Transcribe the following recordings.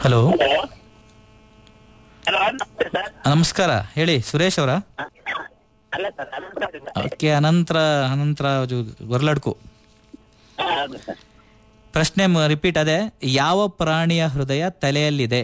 hello hello ನಮಸ್ತೆ sir ನಮಸ್ಕಾರ ಹೇಳಿ ಸುರೇಶ್ ಅವರ ಅಲ್ಲ ಸರ್ ಅನಂತ ಓಕೆ ಅನಂತರ ಅನಂತರ ಗೊರ್ಲಡ್ಕು ಹೌದು ಸರ್ ಪ್ರಶ್ನೆ ರಿಪೀಟ್ ಅದೇ ಯಾವ ಪ್ರಾಣಿಯ ಹೃದಯ ತಲೆಯಲ್ಲಿದೆ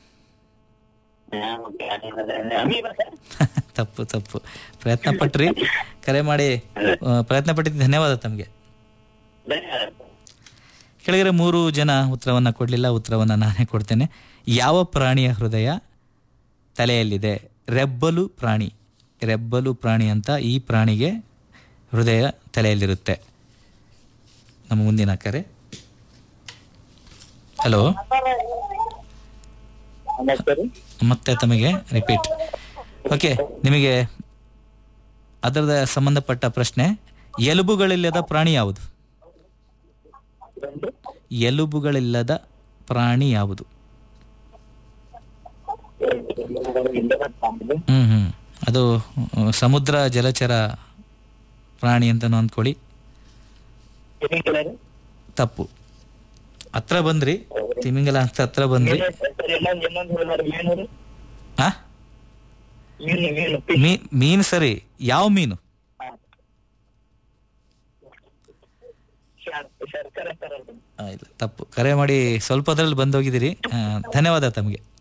ಅಮೀಬಾ ಸರ್ ತಪ್ಪು ತಪ್ಪು ಪ್ರಯತ್ನ ಪಟ್ರಿ ಕರೆ ಮಾಡಿ ಆ, ಪ್ರಯತ್ನ ಪಟ್ಟಿದ್ದು ಧನ್ಯವಾದ ತಮಗೆ ಧನ್ಯವಾದ ಕೆಳಗಡೆ ಮೂರು ಜನ ಉತ್ತರವನ್ನ ಕೊಡಲಿಲ್ಲ ಉತ್ತರವನ್ನ ನಾನೇ ಕೊಡ್ತೇನೆ ಯಾವ ಪ್ರಾಣಿಯ ಹೃದಯ ತಲೆಯಲ್ಲಿದೆ ರೆಬ್ಬಲು ಪ್ರಾಣಿ ರೆಬ್ಬಲು ಪ್ರಾಣಿ ಅಂತ ಈ ಪ್ರಾಣಿಗೆ ಹೃದಯ ತಲೆಯಲ್ಲಿರುತ್ತೆ ನಮ್ಮ ಮುಂದಿನ ಕರೆ ಹಲೋ ನಮಸ್ತೆ ರೀ ಮತ್ತೆ ತಮಗೆ ರಿಪೀಟ್ ಓಕೆ ನಿಮಗೆ ಅದರದ ಸಂಬಂಧಪಟ್ಟ ಪ್ರಶ್ನೆ ಎಲುಬುಗಳಿಲ್ಲದ ಪ್ರಾಣಿ ಯಾವುದು ಎಲುಬುಗಳಿಲ್ಲದ ಪ್ರಾಣಿ ಯಾವುದು ಹ್ಮ್ ಹ್ಮ್ ಅದು ಅಹ್, ಸಮುದ್ರ ಜಲಚರ ಪ್ರಾಣಿ ಅಂತ ಅಂದ್ಕೊಳ್ಳಿ ತಪ್ಪು ಹತ್ರ ಬಂದ್ರಿ ತಿಮಿಂಗಲ ಅಂತ ಹತ್ರ ಬಂದ್ರಿ ಇನ್ನೊಂದು ಇನ್ನೊಂದು ಹೇಳೋರು ಮೀನು ರೀ ಆ ಮೀನು ಮೀನು ಮೀ ಮೀನು ಸರಿ ಯಾವ ಮೀನು ಶರ್ಕರೆ ಸರ್ ಅದು ಆ, ಇಲ್ಲ ತಪ್ಪು ಕರೆ ಮಾಡಿ ಸ್ವಲ್ಪ ಅದ್ರಲ್ಲಿ ಬಂದೋಗಿದ್ದೀರಿ ಆ, ಧನ್ಯವಾದ ತಮಗೆ